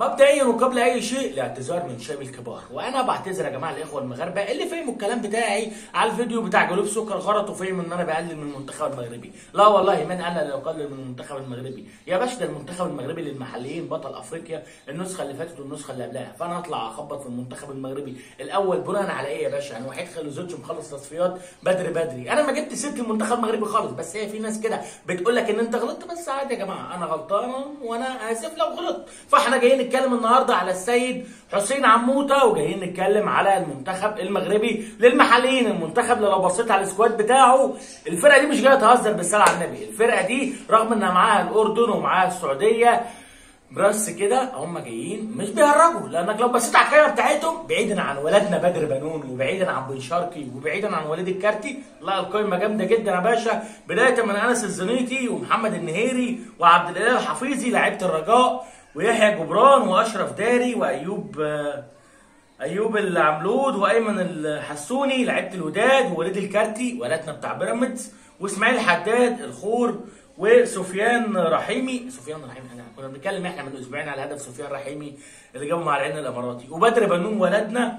مبدئيا وقبل اي شيء الاعتذار من شاب الكبار وانا بعتذر يا جماعه الاخوه المغاربه اللي فهموا الكلام بتاعي على الفيديو بتاع جلوب سكر غلط وفهموا ان انا بقلل من المنتخب المغربي لا والله من انا اللي اقلل من المنتخب المغربي يا باشا ده المنتخب المغربي للمحليين بطل افريقيا النسخه اللي فاتت والنسخه اللي قبلها فانا هطلع اخبط في المنتخب المغربي الاول بناء على ايه يا باشا انا وحيد خلوزوتش مخلص تصفيات بدري بدري انا ما جبت سيره المنتخب المغربي خالص بس هي في ناس كده بتقول لك ان انت غلطت بس عادي يا جماعه انا غلطان وانا اسف لو غلطت فاحنا جايين نتكلم النهارده على السيد حسين عموته وجايين نتكلم على المنتخب المغربي للمحليين المنتخب اللي لو بصيت على السكواد بتاعه الفرقه دي مش جايه تهزر بالصلاه على النبي الفرقه دي رغم انها معاها الاردن ومعاها السعوديه بس كده هم جايين مش بيهرجوا لانك لو بصيت على القائمه بتاعتهم بعيدا عن ولدنا بدر بنون وبعيدا عن بن شرقي وبعيدا عن وليد الكارتي لا القائمه جامده جدا يا باشا بدايه من انس الزنيطي ومحمد النهيري وعبد الاله الحفيظي لعيبه الرجاء ويحيى جبران واشرف داري وايوب آه، ايوب العملود وايمن الحسوني لعيبه الوداد ووليد الكارتي ولدنا بتاع بيراميدز واسماعيل حداد الخور وسفيان رحيمي سفيان رحيمي احنا كنا بنتكلم احنا من اسبوعين على هدف سفيان رحيمي اللي جابه مع العين الاماراتي وبدر بنون ولدنا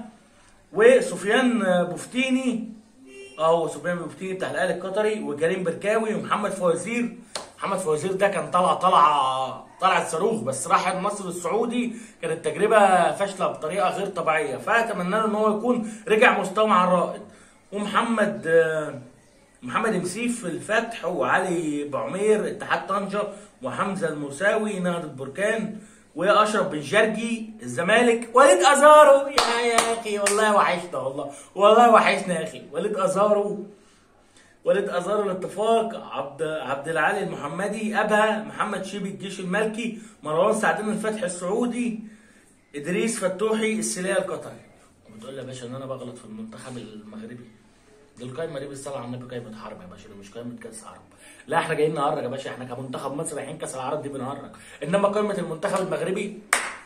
وسفيان بوفتيني اه سفيان بوفتيني بتاع الاهلي القطري وكريم بركاوي ومحمد فوازير محمد فوازير ده كان طلع طلعه طلع صاروخ بس راح النصر السعودي كانت تجربه فاشله بطريقه غير طبيعيه فاتمنى له ان هو يكون رجع مستوى مع الرائد ومحمد آه، محمد مسيف في الفتح وعلي بعمير اتحاد طنجة وحمزة الموساوي نهضة بركان واشرف بن جرجي الزمالك وليد ازارو يا يا اخي والله وحشنا والله والله وحشنا يا اخي وليد ازارو وليد ازارو الاتفاق عبد عبد العالي المحمدي ابها محمد شيبي الجيش الملكي مروان سعدين الفتح السعودي ادريس فتوحي السليه القطري بتقول لي يا باشا ان انا بغلط في المنتخب المغربي دي القايمه دي بالصلاه على النبي قايمه حرب يا باشا دي مش قايمه كاس عرب لا احنا جايين نهرج يا باشا احنا كمنتخب مصر رايحين كاس العرب دي بنهرج انما قايمه المنتخب المغربي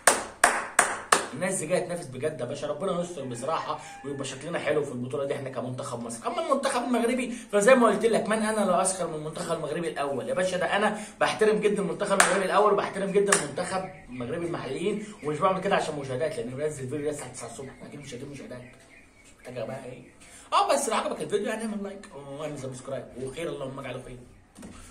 الناس دي جايه تنافس بجد يا باشا ربنا يستر بصراحه ويبقى شكلنا حلو في البطوله دي احنا كمنتخب مصر اما المنتخب المغربي فزي ما قلت لك من انا لا اسخر من المنتخب المغربي الاول يا باشا ده انا بحترم جدا المنتخب المغربي الاول وبحترم جدا المنتخب المغربي المحليين ومش بعمل كده عشان مشاهدات لان بنزل فيديو الساعه 9 الصبح اكيد مش هجيب مشاهدات مش محتاجه بقى ايه اه بس لو عجبك الفيديو يعني اعمل لايك واعمل سبسكرايب وخير اللهم اجعله خير